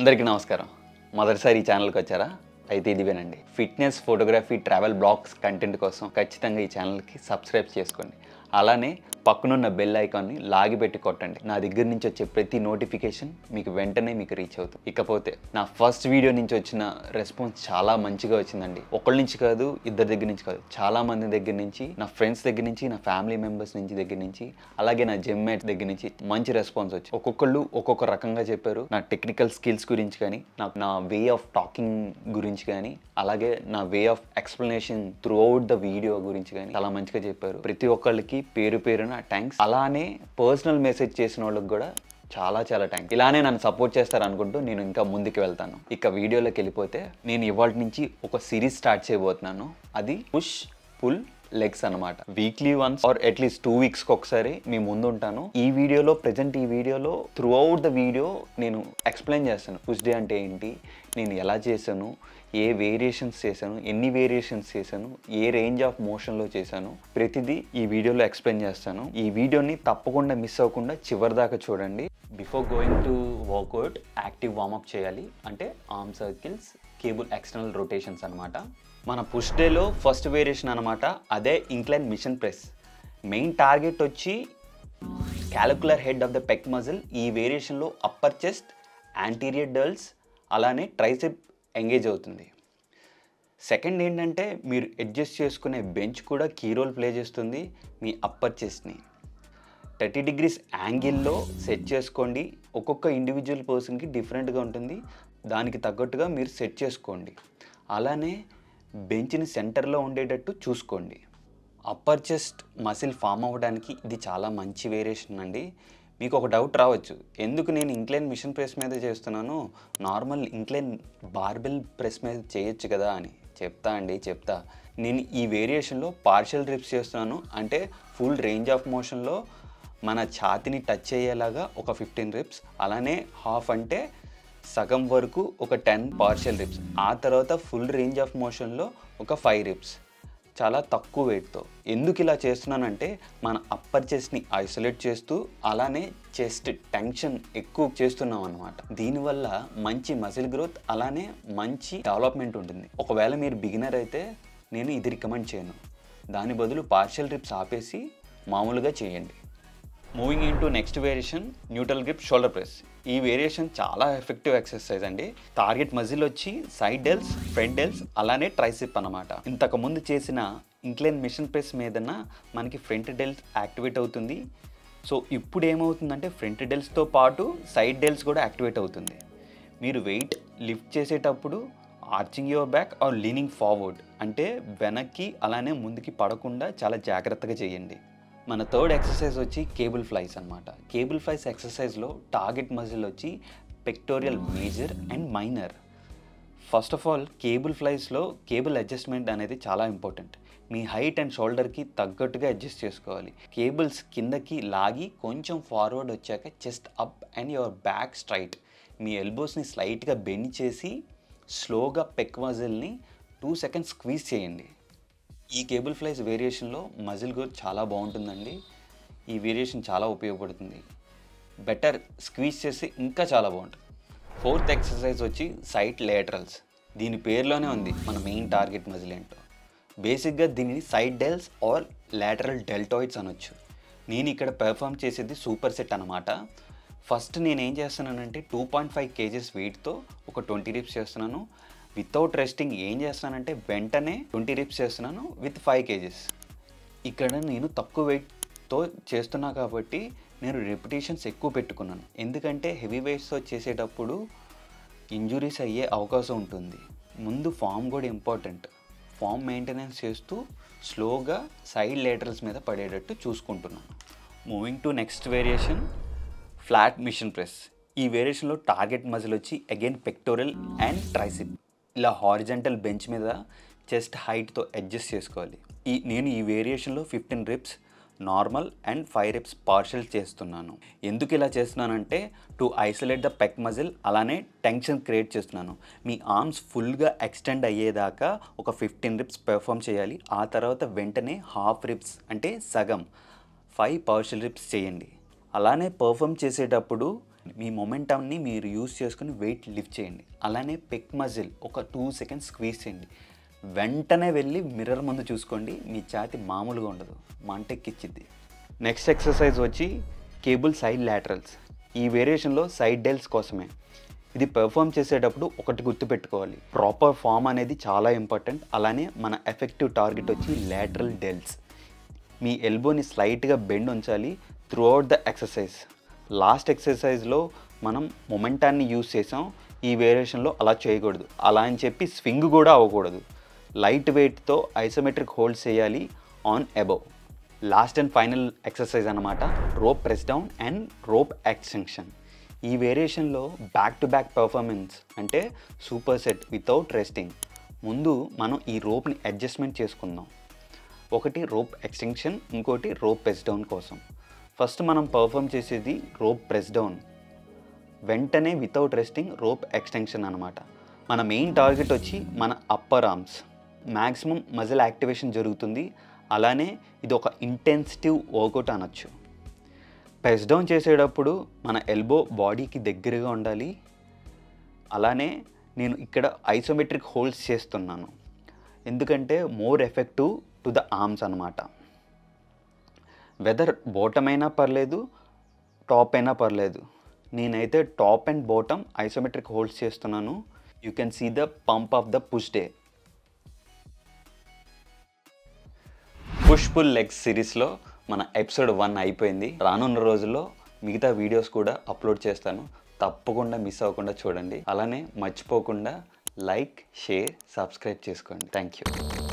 అందరికీ నమస్కారం మొదటిసారి ఈ ఛానల్కి వచ్చారా అయితే ఇది వినండి fitness photography travel blogs content కోసం ఖచ్చితంగా ఈ ఛానల్కి సబ్స్క్రైబ్ చేసుకోండి అలానే పక్కనున్న బెల్ ఐకాన్ని లాగి పెట్టి కొట్టండి నా దగ్గర నుంచి వచ్చే ప్రతి నోటిఫికేషన్ మీకు వెంటనే మీకు రీచ్ అవుతుంది ఇకపోతే నా ఫస్ట్ వీడియో నుంచి వచ్చిన రెస్పాన్స్ చాలా మంచిగా వచ్చిందండి ఒకళ్ళ నుంచి కాదు ఇద్దరి దగ్గర నుంచి కాదు చాలా మంది దగ్గర నుంచి నా ఫ్రెండ్స్ దగ్గర నుంచి నా ఫ్యామిలీ మెంబర్స్ నుంచి దగ్గర నుంచి అలాగే నా జిమ్ మేట్ దగ్గర నుంచి మంచి రెస్పాన్స్ వచ్చింది ఒక్కొక్కళ్ళు ఒక్కొక్క రకంగా చెప్పారు నా టెక్నికల్ స్కిల్స్ గురించి కానీ నాకు నా వే ఆఫ్ టాకింగ్ గురించి కానీ అలాగే నా way of explanation throughout the video గురించి కానీ చాలా మంచిగా చెప్పారు ప్రతి ఒక్కళ్ళకి పేరు పేరున థ్యాంక్స్ అలానే పర్సనల్ మెసేజ్ చేసిన వాళ్ళకి కూడా చాలా చాలా థ్యాంక్స్ ఇలానే నన్ను సపోర్ట్ చేస్తారు అనుకుంటూ నేను ఇంకా ముందుకు వెళ్తాను ఇక వీడియోలోకి వెళ్ళిపోతే నేను ఇవాళ నుంచి ఒక సిరీస్ స్టార్ట్ చేయబోతున్నాను అది పుష్ పుల్ లెగ్స్ అనమాట weekly once or at least two వీక్స్కి ఒకసారి మీ ముందు ఉంటాను ఈ వీడియోలో ప్రజెంట్ ఈ వీడియోలో త్రూ అవుట్ ద వీడియో నేను ఎక్స్ప్లెయిన్ చేస్తాను పుష్ డే అంటే ఏంటి నేను ఎలా చేశాను ఏ వేరియేషన్స్ చేశాను ఎన్ని వేరియేషన్స్ చేశాను ఏ రేంజ్ ఆఫ్ మోషన్లో చేశాను ప్రతిదీ ఈ వీడియోలో ఎక్స్ప్లెయిన్ చేస్తాను ఈ వీడియోని తప్పకుండా మిస్ అవ్వకుండా చివరి దాకా చూడండి before going to workout active warm up చేయాలి అంటే arm circles cable external rotations అనమాట మన పుష్ డేలో ఫస్ట్ వేరియేషన్ అనమాట అదే incline machine press main target వచ్చి clavicular head of the pec muscle ఈ వేరియేషన్లో అప్పర్ చెస్ట్ యాంటీరియర్ డల్స్ అలానే ట్రైసెప్ ఎంగేజ్ అవుతుంది సెకండ్ ఏంటంటే మీరు అడ్జస్ట్ చేసుకునే బెంచ్ కూడా కీ రోల్ ప్లే చేస్తుంది మీ అప్పర్ చెస్ట్ని థర్టీ డిగ్రీస్ యాంగిల్లో సెట్ చేసుకోండి ఒక్కొక్క ఇండివిజువల్ పర్సన్కి డిఫరెంట్గా ఉంటుంది దానికి తగ్గట్టుగా మీరు సెట్ చేసుకోండి అలానే బెంచ్ని సెంటర్లో ఉండేటట్టు చూసుకోండి అప్పర్ చెస్ట్ మసిల్ ఫామ్ అవ్వడానికి ఇది చాలా మంచి వేరియేషన్ అండి మీకు ఒక డౌట్ రావచ్చు ఎందుకు నేను ఇంక్లైన్ మిషన్ ప్రెస్ మీద చేస్తున్నాను నార్మల్ ఇంక్లైన్ బార్బెల్ ప్రెస్ మీద చేయొచ్చు కదా అని చెప్తా అండి చెప్తా నేను ఈ వేరియేషన్లో పార్షియల్ రిప్స్ చేస్తున్నాను అంటే ఫుల్ రేంజ్ ఆఫ్ మోషన్లో మన ఛాతిని టచ్ అయ్యేలాగా ఒక ఫిఫ్టీన్ రిప్స్ అలానే హాఫ్ అంటే సగం వరకు ఒక టెన్ పార్షియల్ రిప్స్ ఆ తర్వాత ఫుల్ రేంజ్ ఆఫ్ మోషన్లో ఒక ఫైవ్ రిప్స్ చాలా తక్కువ వెయిట్తో ఎందుకు ఇలా చేస్తున్నానంటే మన అప్పర్ చెస్ట్ని ఐసోలేట్ చేస్తూ అలానే చెస్ట్ టెన్షన్ ఎక్కువ చేస్తున్నాం అనమాట దీనివల్ల మంచి మసిల్ గ్రోత్ అలానే మంచి డెవలప్మెంట్ ఉంటుంది ఒకవేళ మీరు బిగినర్ అయితే నేను ఇది రికమెండ్ చేయను దాని బదులు పార్షియల్ రిప్స్ ఆపేసి మామూలుగా చేయండి moving into next variation neutral grip shoulder press ఈ వేరియేషన్ చాలా ఎఫెక్టివ్ ఎక్సర్సైజ్ అండి టార్గెట్ మజిల్ వచ్చి సైడ్ డెల్స్ ఫ్రంట్ డెల్స్ అలానే ట్రైసిప్ అనమాట ఇంతకు ముందు చేసిన ఇంక్లైన్ మిషన్ ప్రెస్ మీదన మనకి ఫ్రంట్ డెల్స్ యాక్టివేట్ అవుతుంది సో ఇప్పుడు ఏమవుతుందంటే ఫ్రంట్ డెల్స్తో పాటు సైడ్ డెల్స్ కూడా యాక్టివేట్ అవుతుంది మీరు వెయిట్ లిఫ్ట్ చేసేటప్పుడు arching your back or leaning forward అంటే వెనక్కి అలానే ముందుకి పడకుండా చాలా జాగ్రత్తగా చేయండి మన థర్డ్ ఎక్సర్సైజ్ వచ్చి కేబుల్ ఫ్లైస్ అనమాట కేబుల్ ఫ్లైస్ ఎక్సర్సైజ్లో టార్గెట్ మజిల్ వచ్చి pectoral major and minor first of all cable ఫ్లైస్లో కేబుల్ అడ్జస్ట్మెంట్ అనేది చాలా ఇంపార్టెంట్ మీ హైట్ అండ్ షోల్డర్కి తగ్గట్టుగా అడ్జస్ట్ చేసుకోవాలి కేబుల్స్ కిందకి లాగి కొంచెం ఫార్వర్డ్ వచ్చాక chest up and your back straight మీ ఎల్బోస్ని స్లైట్గా బెండ్ చేసి స్లోగా పెక్ మజిల్ని టూ సెకండ్స్ స్క్వీజ్ చేయండి ఈ కేబుల్ ఫ్లైస్ వేరియేషన్లో మజిల్ గ్రోత్ చాలా బాగుంటుందండి ఈ వేరియేషన్ చాలా ఉపయోగపడుతుంది బెటర్ స్క్వీజ్ చేస్తే ఇంకా చాలా బాగుంటుంది ఫోర్త్ ఎక్సర్సైజ్ వచ్చి సైట్ లేటరల్స్ దీని పేరులోనే ఉంది మన మెయిన్ టార్గెట్ మజిల్ ఏంటో బేసిక్గా దీనిని side delts or lateral deltoids అనొచ్చు నేను ఇక్కడ పెర్ఫామ్ చేసేది సూపర్ సెట్ అనమాట ఫస్ట్ నేను ఏం చేస్తున్నానంటే టూ పాయింట్ ఫైవ్ కేజెస్ వెయిట్తో ఒక ట్వంటీ రిప్స్ చేస్తున్నాను వితౌట్ రెస్టింగ్ ఏం చేస్తున్నానంటే వెంటనే ట్వంటీ రిప్స్ చేస్తున్నాను విత్ ఫైవ్ కేజెస్ ఇక్కడ నేను తక్కువ వెయిట్తో చేస్తున్నా కాబట్టి నేను రెపిటేషన్స్ ఎక్కువ పెట్టుకున్నాను ఎందుకంటే హెవీ వెయిట్స్తో చేసేటప్పుడు ఇంజురీస్ అయ్యే అవకాశం ఉంటుంది ముందు ఫామ్ కూడా ఇంపార్టెంట్ ఫామ్ మెయింటెనెన్స్ చేస్తూ స్లోగా సైడ్ లేటరల్స్ మీద పడేటట్టు చూసుకుంటున్నాను moving to next variation flat machine press ఈ వేరియేషన్లో టార్గెట్ మజిల్ వచ్చి అగైన్ పెక్టోరల్ అండ్ ట్రైసిప్ ఇలా హారిజంటల్ బెంచ్ మీద చెస్ట్ హైట్తో అడ్జస్ట్ చేసుకోవాలి ఈ నేను ఈ వేరియేషన్లో fifteen reps normal and five reps partial చేస్తున్నాను ఎందుకు ఇలా చేస్తున్నానంటే to isolate the pec muscle అలానే టెన్షన్ క్రియేట్ చేస్తున్నాను మీ ఆర్మ్స్ ఫుల్గా ఎక్స్టెండ్ అయ్యేదాకా ఒక ఫిఫ్టీన్ రిప్స్ పెర్ఫామ్ చేయాలి ఆ తర్వాత వెంటనే హాఫ్ రిప్స్ అంటే సగం ఫైవ్ పార్షల్ రిప్స్ చేయండి అలానే పర్ఫామ్ చేసేటప్పుడు మీ మొమెంటమ్ని మీరు యూస్ చేసుకుని వెయిట్ లిఫ్ట్ చేయండి అలానే పెక్ మజిల్ ఒక టూ సెకండ్స్ స్క్వీజ్ చేయండి వెంటనే వెళ్ళి మిర్రర్ ముందు చూసుకోండి మీ ఛాతి మామూలుగా ఉండదు మంటెక్కిచ్చిద్ది నెక్స్ట్ ఎక్సర్సైజ్ వచ్చి కేబుల్ సైడ్ లాటరల్స్ ఈ వేరియేషన్లో సైడ్ డెల్స్ కోసమే ఇది పెర్ఫామ్ చేసేటప్పుడు ఒకటి గుర్తుపెట్టుకోవాలి ప్రాపర్ ఫామ్ అనేది చాలా ఇంపార్టెంట్ అలానే మన ఎఫెక్టివ్ టార్గెట్ వచ్చి లాటరల్ డెల్స్ మీ ఎల్బోని స్లైట్గా బెండ్ ఉంచాలి throughout the exercise last ఎక్సర్సైజ్లో మనం మొమెంటాన్ని యూస్ చేసాం ఈ వేరియేషన్లో అలా చేయకూడదు అలా అని చెప్పి స్వింగ్ కూడా అవ్వకూడదు లైట్ వెయిట్తో ఐసోమెట్రిక్ హోల్డ్ చేయాలి on above last and final exercise అనమాట rope press down and rope extension ఈ వేరియేషన్లో బ్యాక్ టు బ్యాక్ పర్ఫార్మెన్స్ అంటే సూపర్ సెట్ వితౌట్ రెస్టింగ్ ముందు మనం ఈ రోప్ని అడ్జస్ట్మెంట్ చేసుకుందాం ఒకటి రోప్ ఎక్స్టెన్షన్ ఇంకోటి రోప్ ప్రెస్ డౌన్ కోసం ఫస్ట్ మనం పర్ఫామ్ చేసేది రోప్ ప్రెస్ డౌన్ వెంటనే వితౌట్ రెస్టింగ్ రోప్ ఎక్స్టెన్షన్ అనమాట మన మెయిన్ టార్గెట్ వచ్చి మన upper arms maximum muscle activation జరుగుతుంది అలానే ఇది ఒక ఇంటెన్సిటివ్ వర్కౌట్ అనొచ్చు ప్రెస్ డౌన్ చేసేటప్పుడు మన ఎల్బో బాడీకి దగ్గరగా ఉండాలి అలానే నేను ఇక్కడ ఐసోమెట్రిక్ హోల్డ్స్ చేస్తున్నాను ఎందుకంటే more effective to the arms అనమాట వెదర్ బాటమ్ అయినా పర్లేదు టాప్ అయినా పర్లేదు నేనైతే top and bottom isometric holds చేస్తున్నాను you can see the pump of the push day push pull legs సిరీస్లో మన ఎపిసోడ్ వన్ అయిపోయింది రానున్న రోజుల్లో మిగతా వీడియోస్ కూడా అప్లోడ్ చేస్తాను తప్పకుండా మిస్ అవ్వకుండా చూడండి అలానే మర్చిపోకుండా లైక్ షేర్ సబ్స్క్రైబ్ చేసుకోండి థ్యాంక్ యూ